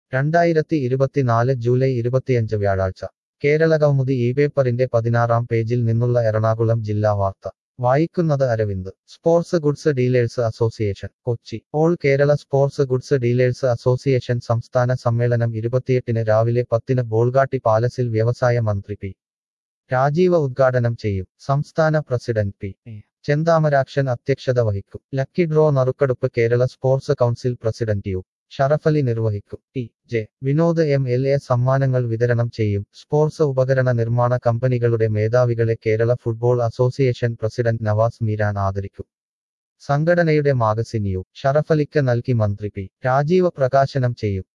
രണ്ടായിരത്തി ഇരുപത്തിനാല് ജൂലൈ ഇരുപത്തിയഞ്ച് വ്യാഴാഴ്ച കേരള കൗമുദി ഈ പേപ്പറിന്റെ പതിനാറാം പേജിൽ നിന്നുള്ള എറണാകുളം ജില്ലാ വാർത്ത വായിക്കുന്നത് Aravind sports goods dealers association Kochi all Kerala sports goods dealers association സംസ്ഥാന സമ്മേളനം ഇരുപത്തിയെട്ടിന് രാവിലെ പത്തിന് ബോൾഗാട്ടി പാലസിൽ വ്യവസായ മന്ത്രി പി രാജീവ ഉദ്ഘാടനം ചെയ്യും സംസ്ഥാന പ്രസിഡന്റ് പി ചെന്താമരാക്ഷൻ അധ്യക്ഷത വഹിക്കും ലക്കി ഡ്രോ നറുക്കെടുപ്പ് Kerala sports council president U Sharafali നിർവഹിക്കും T J Vinod M L A സമ്മാനങ്ങൾ വിതരണം ചെയ്യും സ്പോർട്സ് ഉപകരണ നിർമ്മാണ കമ്പനികളുടെ മേധാവികളെ Kerala football association president Navas Meeran ആദരിക്കും സംഘടനയുടെ മാഗസിൻ യു ഷറഫലിക്ക് നൽകി മന്ത്രി പി രാജീവ പ്രകാശനം ചെയ്യും